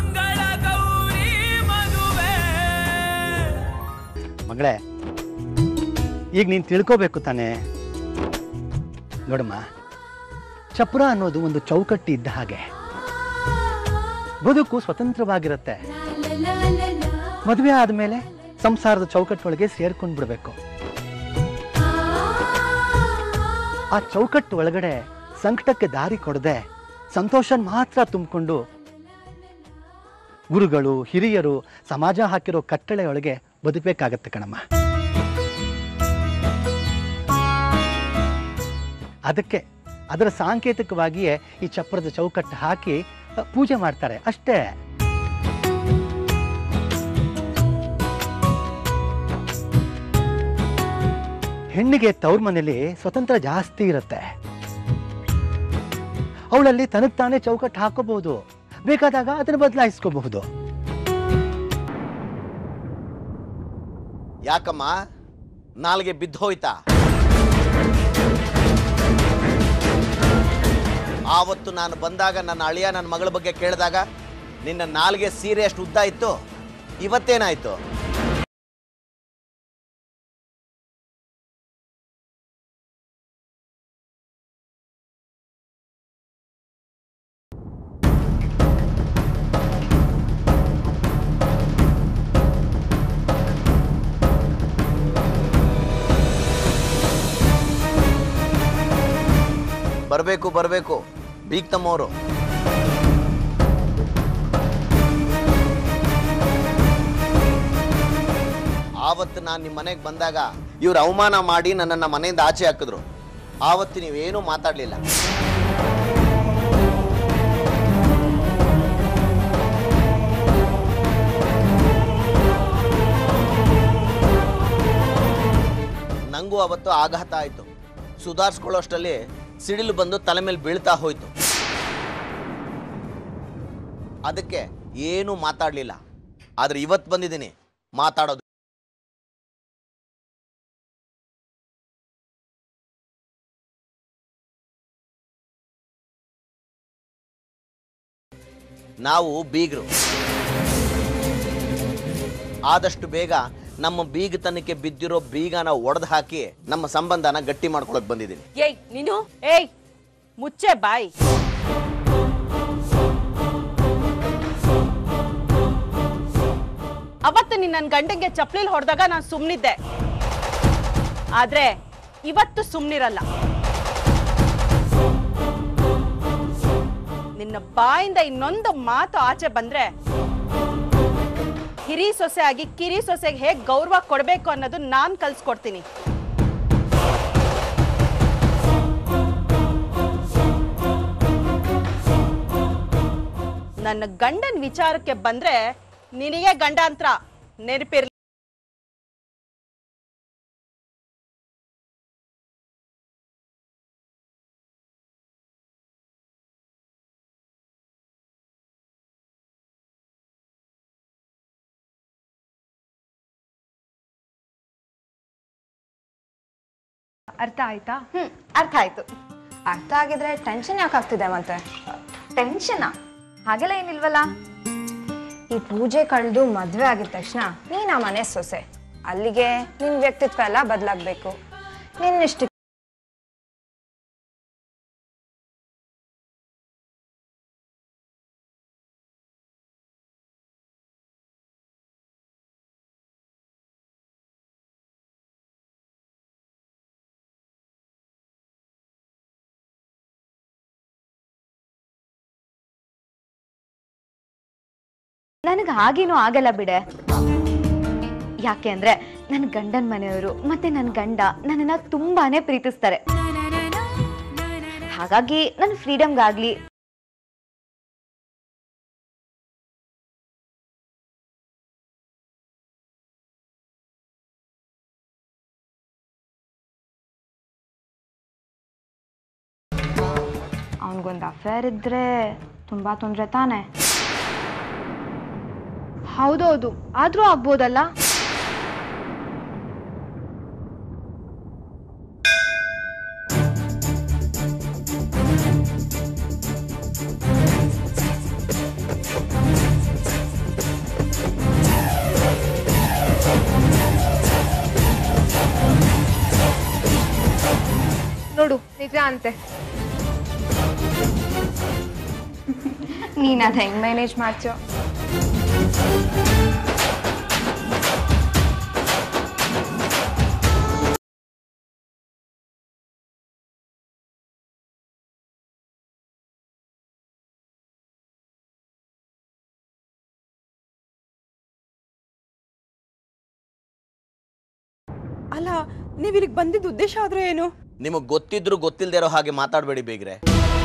ಮಂಗಳ ಗೌರಿ ಮದುವೆ ಮಗಳೇ ಈಗ ನೀನು ತಿಳ್ಕೋಬೇಕು ತಾನೇ ನೋಡಮ್ಮ ಚಪ್ರ ಅನ್ನೋದು ಒಂದು ಚೌಕಟ್ಟು ಇದ್ದ ಹಾಗೆ ಬದುಕು ಸ್ವತಂತ್ರವಾಗಿರುತ್ತೆ ಮದುವೆ ಆದಮೇಲೆ ಸಂಸಾರದ ಚೌಕಟ್ಟೊಳಗೆ ಸೇರ್ಕೊಂಡು ಬಿಡಬೇಕು ಆ ಚೌಕಟ್ಟು ಒಳಗಡೆ ಸಂಕಟಕ್ಕೆ ದಾರಿ ಕೊಡದೆ ಸಂತೋಷ ಮಾತ್ರ ತುಂಬಿಕೊಂಡು ಗುರುಗಳು ಹಿರಿಯರು ಸಮಾಜ ಹಾಕಿರೋ ಕಟ್ಟಳೆಯೊಳಗೆ ಬದುಕಬೇಕಾಗತ್ತೆ ಕಣಮ್ಮ ಅದಕ್ಕೆ ಅದರ ಸಾಂಕೇತಿಕವಾಗಿಯೇ ಈ ಚಪ್ರದ ಚೌಕಟ್ಟು ಹಾಕಿ ಅ, ಪೂಜೆ ಮಾಡ್ತಾರೆ ಅಷ್ಟೇ ಹೆಣ್ಣಿಗೆ ತವ್ರ ಮನೇಲಿ ಸ್ವತಂತ್ರ ಜಾಸ್ತಿ ಇರುತ್ತೆ ಅವಳಲ್ಲಿ ತನಗ್ ತಾನೇ ಚೌಕಟ್ಟು ಹಾಕೋಬಹುದು ಬೇಕಾದಾಗ ಅದನ್ನು ಬದಲಾಯಿಸ್ಕೋಬಹುದು ಯಾಕಮ್ಮ ನಾಲ್ಗೆ ಬಿದ್ದೋಯ್ತಾ ಆವತ್ತು ನಾನು ಬಂದಾಗ ನನ್ನ ಅಳಿಯ ನನ್ನ ಮಗಳ ಬಗ್ಗೆ ಕೇಳಿದಾಗ ನಿನ್ನ ನಾಲ್ಗೆ ಸೀರೆ ಅಷ್ಟು ಉದ್ದ ಇತ್ತು ಇವತ್ತೇನಾಯ್ತು ಬರಬೇಕು ಬರಬೇಕು ಬೀಗ್ ತಮ್ಮವರು ಆವತ್ತು ನಾನು ನಿಮ್ಮ ಮನೆಗೆ ಬಂದಾಗ ಇವ್ರು ಅವಮಾನ ಮಾಡಿ ನನ್ನನ್ನು ಮನೆಯಿಂದ ಆಚೆ ಹಾಕಿದ್ರು ಆವತ್ತು ನೀವೇನೂ ಮಾತಾಡಲಿಲ್ಲ ನಂಗೂ ಅವತ್ತು ಆಘಾತ ಆಯಿತು ಸುಧಾರಿಸ್ಕೊಳ್ಳೋಷ್ಟರಲ್ಲಿ ಸಿಡಿಲು ಬಂದು ತಲೆ ಮೇಲೆ ಬೀಳ್ತಾ ಹೋಯ್ತು ಅದಕ್ಕೆ ಏನೂ ಮಾತಾಡಲಿಲ್ಲ ಆದರೆ ಇವತ್ತು ಬಂದಿದ್ದೀನಿ ಮಾತಾಡೋದು ನಾವು ಬೀಗರು ಆದಷ್ಟು ಬೇಗ ನಮ್ಮ ಬೀಗತನಕ್ಕೆ ಬಿದ್ದಿರೋ ಬೀಗನ ಒಡೆದು ಹಾಕಿ ನಮ್ಮ ಸಂಬಂಧನ ಗಟ್ಟಿ ಮಾಡ್ಕೊಳಕ್ ಬಂದಿದ್ದೀನಿ ಏಯ್ ನೀನು ಏಯ್ ಮುಚ್ಚೆ ಬಾಯ್ ಅವತ್ತು ನೀನ್ ನನ್ನ ಗಂಡಂಗೆ ಚಪ್ಲಿಲ್ ಹೊಡೆದಾಗ ನಾನು ಸುಮ್ಮನಿದ್ದೆ ಆದ್ರೆ ಇವತ್ತು ಸುಮ್ಮನಿರಲ್ಲ ನಿನ್ನ ಬಾಯಿಂದ ಇನ್ನೊಂದು ಮಾತು ಆಚೆ ಬಂದ್ರೆ ಹಿರಿ ಸೊಸೆ ಆಗಿ ಕಿರಿ ಸೊಸೆಗೆ ಹೇಗೆ ಗೌರವ ಕೊಡಬೇಕು ಅನ್ನೋದು ನಾನು ಕಲ್ಸ್ಕೊಡ್ತೀನಿ ನನ್ನ ಗಂಡನ ವಿಚಾರಕ್ಕೆ ಬಂದ್ರೆ ನಿನಗೆ ಗಂಡಾಂತರ ನೆನಪಿರ್ಲಿ ಅರ್ಥ ಆಯ್ತಾ ಹ್ಮ್ ಅರ್ಥ ಆಯ್ತು ಅರ್ಥ ಆಗಿದ್ರೆ ಟೆನ್ಷನ್ ಯಾಕೆ ಆಗ್ತಿದೆ ಮತ್ತೆ ಟೆನ್ಷನ್ ಹಾಗೆಲ್ಲ ಏನಿಲ್ವಲ್ಲ ಈ ಪೂಜೆ ಕಳೆದು ಮದ್ವೆ ಆಗಿದ ತಕ್ಷಣ ನೀನ್ ಆ ಮನೆ ಸೊಸೆ ಅಲ್ಲಿಗೆ ನಿನ್ ವ್ಯಕ್ತಿತ್ವ ಎಲ್ಲ ಬದಲಾಗ್ಬೇಕು ನಿನ್ನಿಷ್ಟ ನನಗೆ ಹಾಗೇನೂ ಆಗಲ್ಲ ಬಿಡೆ ಯಾಕೆ ಅಂದ್ರೆ ನನ್ನ ಗಂಡನ ಮನೆಯವರು ಮತ್ತೆ ನನ್ನ ಗಂಡ ನನ್ನನ್ನ ತುಂಬಾನೇ ಪ್ರೀತಿಸ್ತಾರೆ ಹಾಗಾಗಿ ನನ್ನ ಫ್ರೀಡಮ್ಗಾಗ್ಲಿ ಅವನಿಗೊಂದು ಅಫೇರ್ ಇದ್ರೆ ತುಂಬಾ ತೊಂದ್ರೆ ತಾನೆ ಹೌದೌದು ಆದ್ರೂ ಆಗ್ಬೋದಲ್ಲ ನಿಜ ಅಂತೆ ನೀನ್ ಅದ್ ಹೆಂಗ್ ಮ್ಯಾನೇಜ್ ಮಾಡ್ತೀಯೋ ಅಲ್ಲ ನೀವು ಇಲ್ಲಿಗೆ ಬಂದಿದ್ದ ಉದ್ದೇಶ ಆದ್ರೆ ಏನು ನಿಮಗೆ ಗೊತ್ತಿದ್ರು ಗೊತ್ತಿಲ್ಲದೆ ಇರೋ ಹಾಗೆ ಮಾತಾಡಬೇಡಿ ಬೇಗ್ರೆ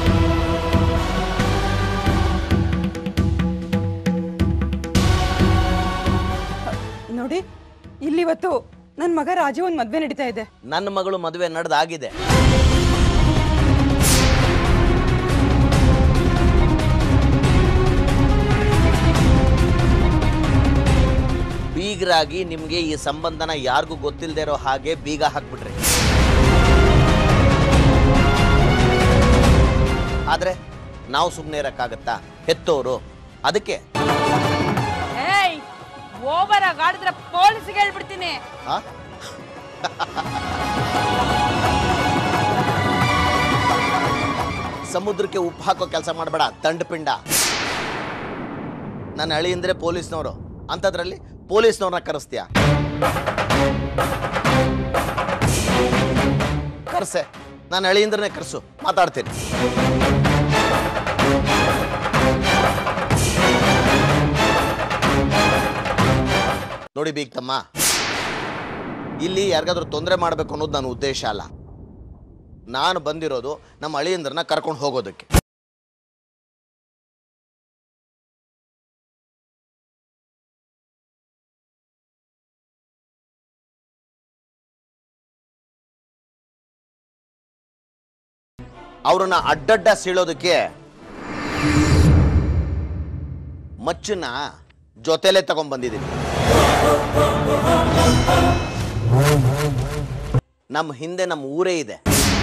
ನೋಡಿ ಇಲ್ಲಿವತ್ತು ನನ್ನ ಮಗ ರಾಜು ಒಂದು ಮದ್ವೆ ನಡೀತಾ ಇದೆ ನನ್ನ ಮಗಳು ಮದುವೆ ನಡೆದಾಗಿದೆ ಬೀಗರಾಗಿ ನಿಮಗೆ ಈ ಸಂಬಂಧನ ಯಾರಿಗೂ ಗೊತ್ತಿಲ್ಲದೆ ಇರೋ ಹಾಗೆ ಬೀಗ ಹಾಕ್ಬಿಟ್ರಿ ಆದ್ರೆ ನಾವು ಸುಮ್ಮನೆ ಇರಕ್ಕಾಗತ್ತಾ ಹೆತ್ತೋರು ಅದಕ್ಕೆ ಏಯ್ ಓವರ್ ಆಗಿ ಆಡಿದ್ರೆ ಪೊಲೀಸ್ಗೆ ಹೇಳ್ಬಿಡ್ತೀನಿ ಆ? ಸಮುದ್ರಕ್ಕೆ ಉಪ್ಪು ಹಾಕೋ ಕೆಲಸ ಮಾಡಬೇಡ ಪಿಂಡ ನನ್ನ ಅಳಿ ಅಂದ್ರೆ ಪೊಲೀಸ್ನವರು ಅಂಥದ್ರಲ್ಲಿ ಪೊಲೀಸ್ನವ್ರನ್ನ ಕರೆಸ್ತೀಯ ಕರ್ಸೆ ನಾನು ಅಳಿಯಿಂದ್ರನೇ ಕರ್ಸು ಮಾತಾಡ್ತೀನಿ ನೋಡಿ ಬೀಗ್ ತಮ್ಮ ಇಲ್ಲಿ ಯಾರಿಗಾದ್ರೂ ತೊಂದರೆ ಮಾಡಬೇಕು ಅನ್ನೋದು ನನ್ನ ಉದ್ದೇಶ ಅಲ್ಲ ನಾನು ಬಂದಿರೋದು ನಮ್ಮ ಅಳಿಯಂದ್ರನ್ನ ಕರ್ಕೊಂಡು ಹೋಗೋದಕ್ಕೆ ಅವ್ರನ್ನ ಅಡ್ಡಡ್ಡ ಸೀಳೋದಕ್ಕೆ ಮಚ್ಚನ್ನ ಜೊತೆಲೆ ತಗೊಂಡ್ ಬಂದಿದ್ದೀನಿ ನಮ್ಮ ಹಿಂದೆ ನಮ್ಮ ಊರೇ ಇದೆ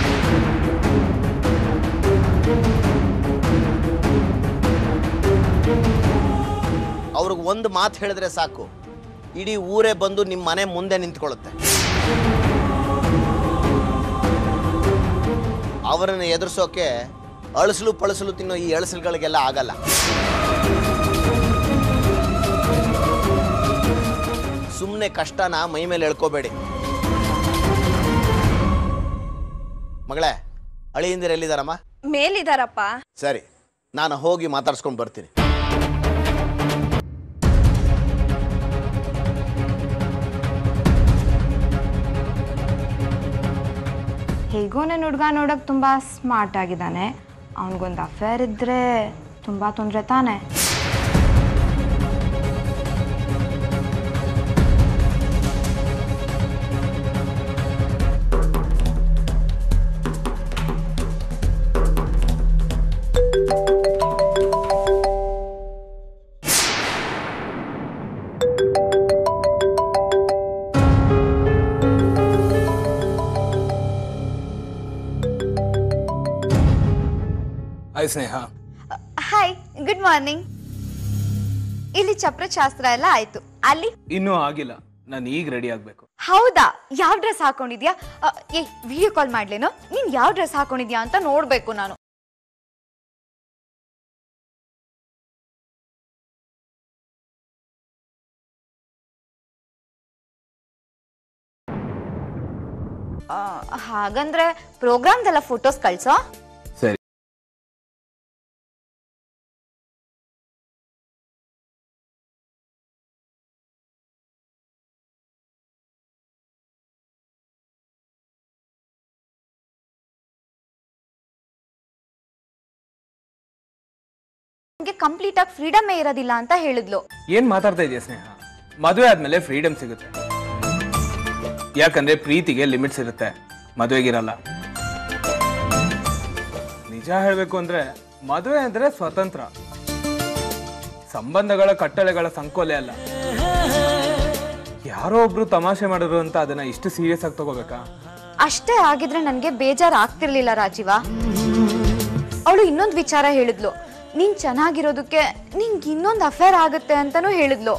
ಅವ್ರಿಗೆ ಒಂದು ಮಾತು ಹೇಳಿದ್ರೆ ಸಾಕು ಇಡೀ ಊರೇ ಬಂದು ನಿಮ್ಮ ಮನೆ ಮುಂದೆ ನಿಂತ್ಕೊಳ್ಳುತ್ತೆ ಅವರನ್ನು ಎದುರಿಸೋಕೆ ಅಳಸಲು ಪಳಸಲು ತಿನ್ನೋ ಈ ಅಳಸಲುಗಳಿಗೆಲ್ಲ ಆಗಲ್ಲ ಸುಮ್ಮನೆ ಕಷ್ಟನ ಮೈ ಮೇಲೆ ಎಳ್ಕೋಬೇಡಿ ಮಗಳೇ ಅಳಿಯಿಂದಿರ ಎಲ್ಲಿದಾರಮ್ಮ ಮೇಲಿದಾರಪ್ಪ ಸರಿ ನಾನು ಹೋಗಿ ಮಾತಾಡ್ಸ್ಕೊಂಡು ಬರ್ತೀನಿ ಹೇಗೋ ನನ್ನ ಹುಡುಗ ನೋಡಕ್ ತುಂಬಾ ಸ್ಮಾರ್ಟ್ ಆಗಿದ್ದಾನೆ ಅವನಿಗೊಂದು ಅಫೇರ್ ಇದ್ರೆ ತುಂಬಾ ತೊಂದರೆ ತಾನೆ hi Sneha hi good morning ಇಲ್ಲಿ ಚಪ್ರ ಶಾಸ್ತ್ರ ಎಲ್ಲ ಆಯ್ತು ಅಲ್ಲಿ ಇನ್ನೂ ಆಗಿಲ್ಲ ನಾನು ಈಗ ರೆಡಿ ಆಗಬೇಕು ಹೌದಾ ಯಾವ ಡ್ರೆಸ್ ಹಾಕೊಂಡಿದ್ಯಾ ಅ, ಏ ವಿಡಿಯೋ ಕಾಲ್ ಮಾಡ್ಲೇನು ನೀನ್ ಯಾವ ಡ್ರೆಸ್ ಹಾಕೊಂಡಿದ್ಯಾ ಅಂತ ನೋಡ್ಬೇಕು ನಾನು ಆ, ಹಾಗಂದ್ರೆ ಪ್ರೋಗ್ರಾಮ್ದೆಲ್ಲ ಫೋಟೋಸ್ ಕಳ್ಸೋ ಸರಿ ನಿಮ್ಗೆ ಕಂಪ್ಲೀಟ್ ಆಗಿ ಫ್ರೀಡಮೇ ಇರೋದಿಲ್ಲ ಅಂತ ಹೇಳಿದ್ಲು ಏನ್ ಮಾತಾಡ್ತಾ ಇದೆಯಾ ಸ್ನೇಹ ಮದುವೆ ಆದ್ಮೇಲೆ ಫ್ರೀಡಮ್ ಸಿಗುತ್ತೆ ಯಾಕಂದ್ರೆ ಪ್ರೀತಿಗೆ ಲಿಮಿಟ್ಸ್ ಇರುತ್ತೆ ಮದುವೆಗಿರಲ್ಲ ನಿಜ ಹೇಳ್ಬೇಕು ಅಂದ್ರೆ ಮದುವೆ ಅಂದ್ರೆ ಸ್ವತಂತ್ರ ಸಂಬಂಧಗಳ ಕಟ್ಟಳೆಗಳ ಸಂಕೋಲೆ ಅಲ್ಲ ಯಾರೋ ಒಬ್ರು ತಮಾಷೆ ಮಾಡಿದ್ರು ಅಂತ ಅದನ್ನ ಇಷ್ಟು ಸೀರಿಯಸ್ ಆಗಿ ತಗೋಬೇಕಾ ಅಷ್ಟೇ ಆಗಿದ್ರೆ ನನ್ಗೆ ಬೇಜಾರ್ ಆಗ್ತಿರ್ಲಿಲ್ಲ ರಾಜೀವ ಅವಳು ಇನ್ನೊಂದು ವಿಚಾರ ಹೇಳಿದ್ಲು ನೀನ್ ಚೆನ್ನಾಗಿರೋದಕ್ಕೆ ನಿಂಗೆ ಇನ್ನೊಂದು ಅಫೇರ್ ಆಗುತ್ತೆ ಅಂತಾನೂ ಹೇಳಿದ್ಲು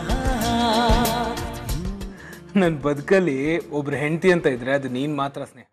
ನನ್ನ ಬದುಕಲ್ಲಿ ಒಬ್ರು ಹೆಂಡತಿ ಅಂತ ಇದ್ರೆ ಅದು ನೀನ್ ಮಾತ್ರ ಸ್ನೇಹ